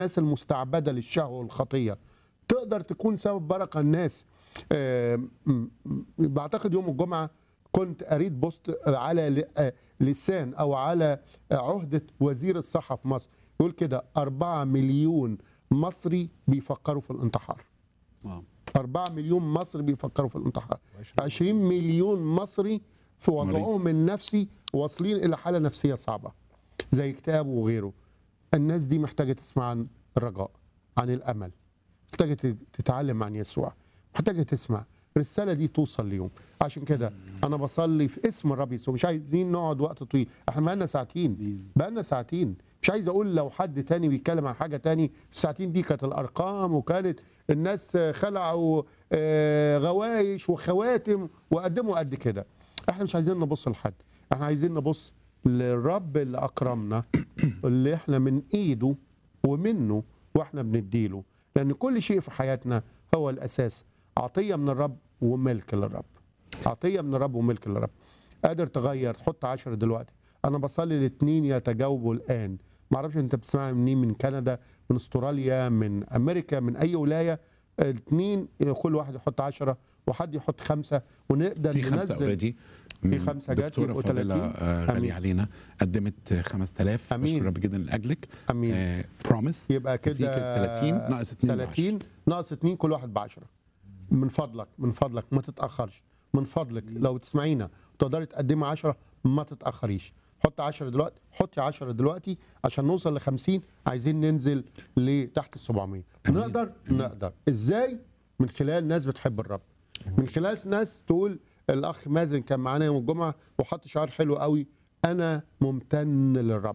الناس المستعبده للشهوه والخطيه تقدر تكون سبب بركه الناس آه، م- م- بعتقد يوم الجمعه كنت قريت بوست على ل- آه، لسان او على عهده وزير الصحه في مصر يقول كده 4 مليون مصري بيفكروا في الانتحار واو 4 مليون مصري بيفكروا في الانتحار 20 مليون مصري في وضعهم النفسي واصلين الى حاله نفسيه صعبه زي اكتئاب وغيره الناس دي محتاجه تسمع عن الرجاء عن الامل محتاجه تت- تتعلم عن يسوع محتاجه تسمع الرساله دي توصل ليهم عشان كده انا بصلي في اسم الرب يسوع مش عايزين نقعد وقت طويل احنا بقالنا ساعتين بقالنا ساعتين مش عايز اقول لو حد تاني بيتكلم عن حاجه تاني في الساعتين دي كانت الارقام وكانت الناس آه، خلعوا آه، غوايش وخواتم وقدموا قد كده احنا مش عايزين نبص لحد احنا عايزين نبص للرب اللي اكرمنا اللي احنا من ايده ومنه واحنا بنديله لان كل شيء في حياتنا هو الاساس عطيه من الرب وملك للرب عطيه من الرب وملك للرب قادر تغير تحط عشرة دلوقتي انا بصلي الاثنين يتجاوبوا الان ما اعرفش انت بتسمعني منين من كندا من استراليا من امريكا من اي ولايه الاثنين كل واحد يحط عشرة وحد يحط خمسة ونقدر في خمسه ننزل اوريدي في خمسة جات، دكتوره يبقوا فاضله 30. آه، غاليه أمين. علينا قدمت آه، 5000 أمين. بشكر رب جدا لاجلك امين بروميس يبقى كده في كده 30 ناقص 2 30 ناقص 2 كل واحد ب 10 من فضلك من فضلك ما تتاخرش من فضلك لو تسمعينا وتقدري تقدمي 10 ما تتاخريش حط 10 دلوقتي حطي 10 دلوقتي عشان نوصل ل 50 عايزين ننزل لتحت ال 700 نقدر نقدر ازاي من خلال ناس بتحب الرب من خلال ناس تقول الاخ مازن كان معانا يوم الجمعه وحط شعار حلو قوي انا ممتن للرب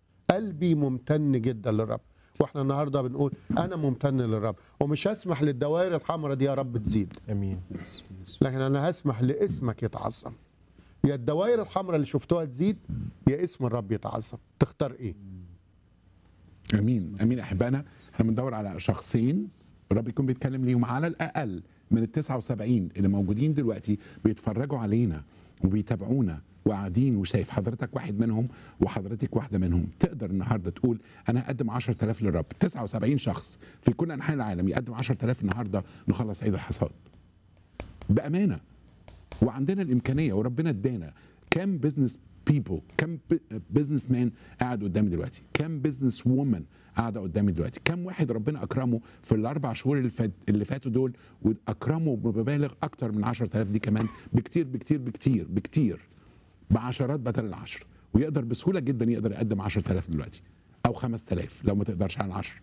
قلبي ممتن جدا للرب واحنا النهارده بنقول انا ممتن للرب ومش هسمح للدوائر الحمراء دي يا رب تزيد امين لكن انا هسمح لاسمك يتعظم يا الدوائر الحمراء اللي شفتوها تزيد يا اسم الرب يتعظم تختار ايه امين امين احبائنا احنا بندور على شخصين الرب يكون بيتكلم ليهم على الاقل من ال 79 اللي موجودين دلوقتي بيتفرجوا علينا وبيتابعونا وقاعدين وشايف حضرتك واحد منهم وحضرتك واحده منهم تقدر النهارده تقول انا هقدم 10000 للرب 79 شخص في كل انحاء العالم يقدم 10000 النهارده نخلص عيد الحصاد بامانه وعندنا الامكانيه وربنا ادانا كام بزنس بيبل كام بزنس مان قاعد قدامي دلوقتي كام بزنس وومن قاعده قدامي دلوقتي كام واحد ربنا اكرمه في الاربع شهور اللي, فات اللي فاتوا دول واكرمه بمبالغ اكتر من 10000 دي كمان بكتير بكتير بكتير بكتير بعشرات بدل العشر ويقدر بسهوله جدا يقدر يقدم 10000 دلوقتي او 5000 لو ما تقدرش على العشر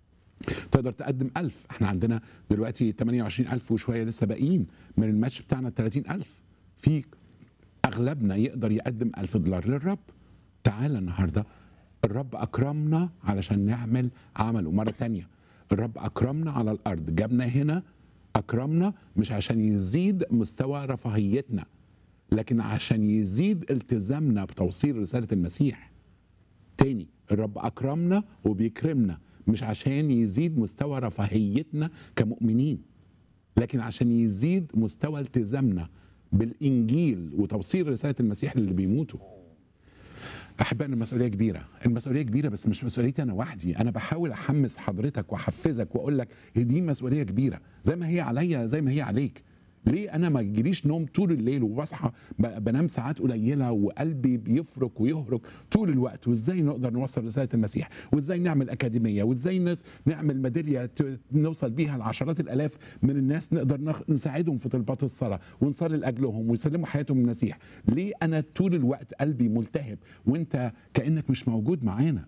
تقدر تقدم 1000 احنا عندنا دلوقتي 28000 وشويه لسه باقيين من الماتش بتاعنا 30000 في اغلبنا يقدر يقدم 1000 دولار للرب تعالى النهارده الرب اكرمنا علشان نعمل عمله مره تانية الرب اكرمنا على الارض جابنا هنا اكرمنا مش عشان يزيد مستوى رفاهيتنا لكن عشان يزيد التزامنا بتوصيل رساله المسيح تاني الرب اكرمنا وبيكرمنا مش عشان يزيد مستوى رفاهيتنا كمؤمنين لكن عشان يزيد مستوى التزامنا بالانجيل وتوصيل رساله المسيح للي بيموتوا احبائنا المسؤوليه كبيره المسؤوليه كبيره بس مش مسؤوليتي انا وحدي انا بحاول احمس حضرتك واحفزك واقول لك هي دي مسؤوليه كبيره زي ما هي عليا زي ما هي عليك ليه انا ما يجيليش نوم طول الليل وبصحى ب- بنام ساعات قليله وقلبي بيفرك ويهرك طول الوقت وازاي نقدر نوصل رساله المسيح وازاي نعمل اكاديميه وازاي ن- نعمل ميداليه ت- نوصل بيها لعشرات الالاف من الناس نقدر نخ- نساعدهم في طلبات الصلاه ونصلي لاجلهم ويسلموا حياتهم للمسيح ليه انا طول الوقت قلبي ملتهب وانت كانك مش موجود معانا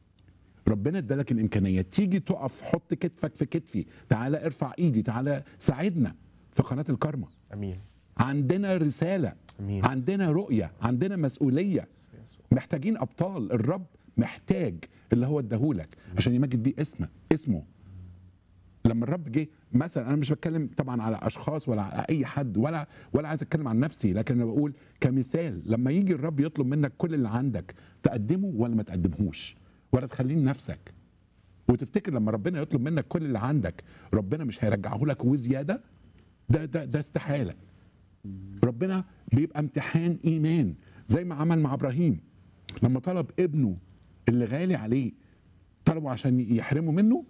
ربنا ادالك الامكانيه تيجي تقف حط كتفك في كتفي تعالى ارفع ايدي تعالى ساعدنا في قناه الكرمه امين عندنا رساله امين عندنا رؤيه عندنا مسؤوليه محتاجين ابطال الرب محتاج اللي هو اداهولك عشان يمجد بيه اسمه اسمه لما الرب جه مثلا انا مش بتكلم طبعا على اشخاص ولا على اي حد ولا ولا عايز اتكلم عن نفسي لكن انا بقول كمثال لما يجي الرب يطلب منك كل اللي عندك تقدمه ولا ما تقدمهوش ولا تخليه لنفسك وتفتكر لما ربنا يطلب منك كل اللي عندك ربنا مش هيرجعه لك وزياده ده ده ده استحاله ربنا بيبقى امتحان ايمان زي ما عمل مع ابراهيم لما طلب ابنه اللي غالي عليه طلبوا عشان يحرموا منه